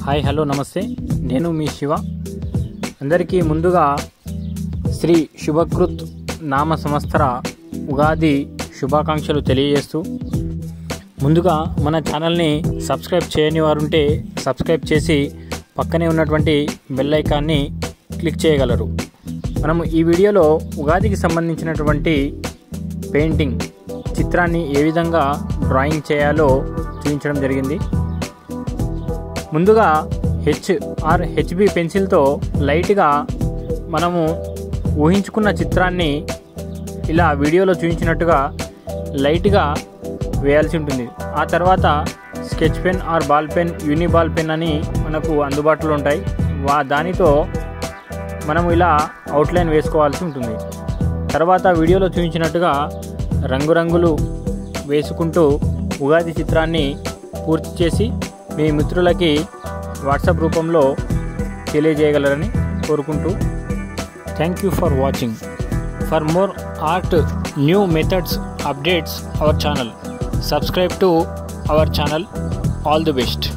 hi hello నమస్తే నేను మీ శివ అందరికీ ముందుగా శ్రీ శుభకృత్ నామ సంవత్సర ఉగాది శుభాకాంక్షలు తెలియజేస్తూ ముందుగా మన ఛానల్ని సబ్స్క్రైబ్ చేయని వారుంటే సబ్స్క్రైబ్ చేసి పక్కనే ఉన్నటువంటి బెల్ ఐకాన్ని క్లిక్ చేయగలరు మనము ఈ వీడియోలో ఉగాదికి సంబంధించినటువంటి పెయింటింగ్ చిత్రాన్ని ఏ విధంగా డ్రాయింగ్ చేయాలో చూపించడం జరిగింది ముందుగా హెచ్ ఆర్ హెచ్బి పెన్సిల్తో లైట్గా మనము ఊహించుకున్న చిత్రాన్ని ఇలా వీడియోలో చూపించినట్టుగా లైట్గా వేయాల్సి ఉంటుంది ఆ తర్వాత sketch pen or ball pen uni ball pen అని మనకు అందుబాటులో ఉంటాయి వా దానితో మనము ఇలా అవుట్లైన్ వేసుకోవాల్సి ఉంటుంది తర్వాత వీడియోలో చూపించినట్టుగా రంగురంగులు వేసుకుంటూ ఉగాది చిత్రాన్ని పూర్తి చేసి మీ మిత్రులకి వాట్సాప్ రూపంలో తెలియజేయగలరని కోరుకుంటూ thank you for watching for more art new methods updates our channel subscribe to our channel all the best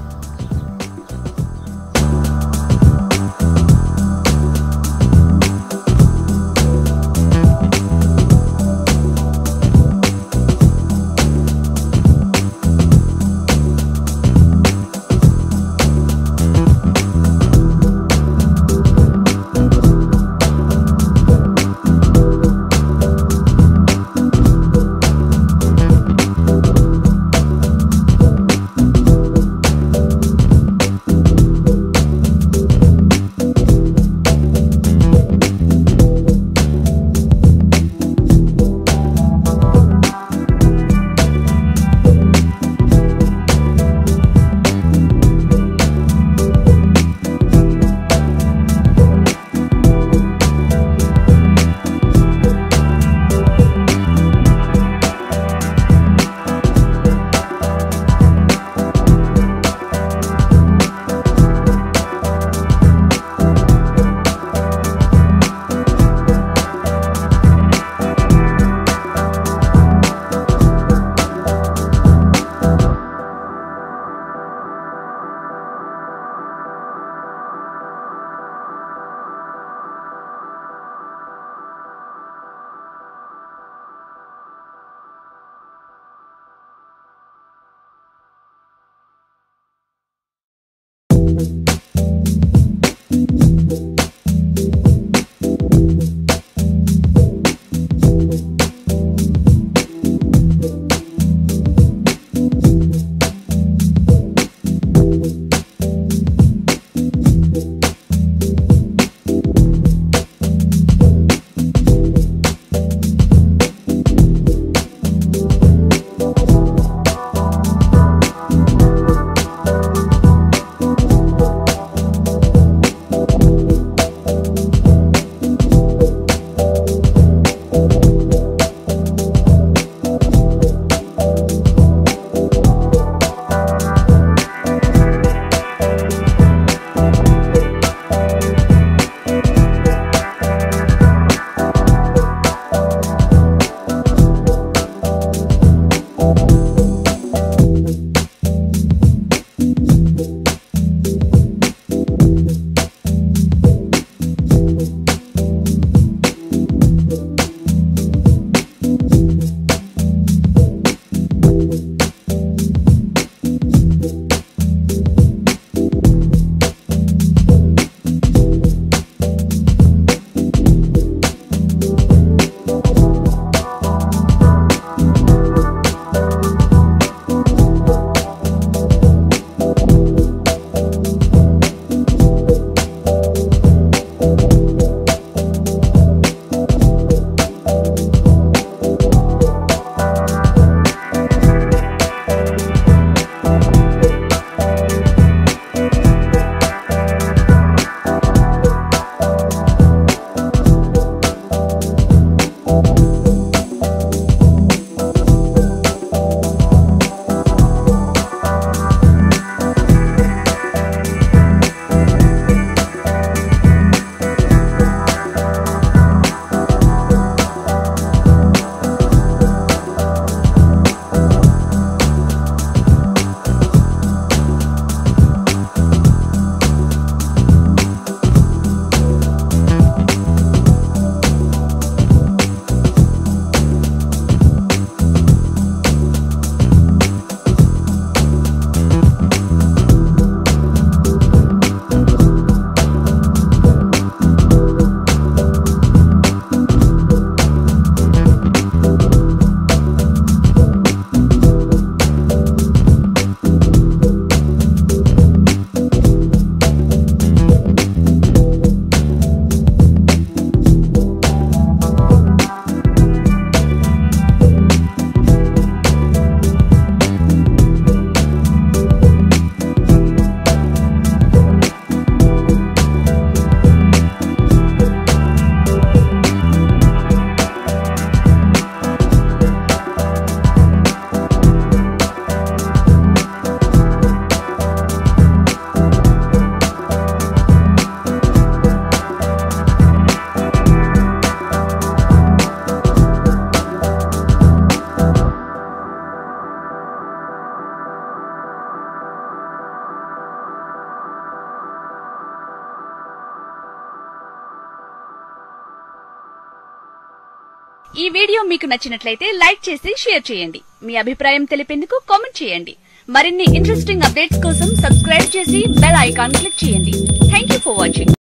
ఈ వీడియో మీకు నచ్చినట్లయితే లైక్ చేసి షేర్ చేయండి మీ అభిప్రాయం తెలిపేందుకు కామెంట్ చేయండి మరిన్ని ఇంట్రెస్టింగ్ అప్డేట్స్ కోసం సబ్స్క్రైబ్ చేసి బెల్ ఐకాన్ క్లిక్ చేయండి థ్యాంక్ యూ ఫర్ వాచింగ్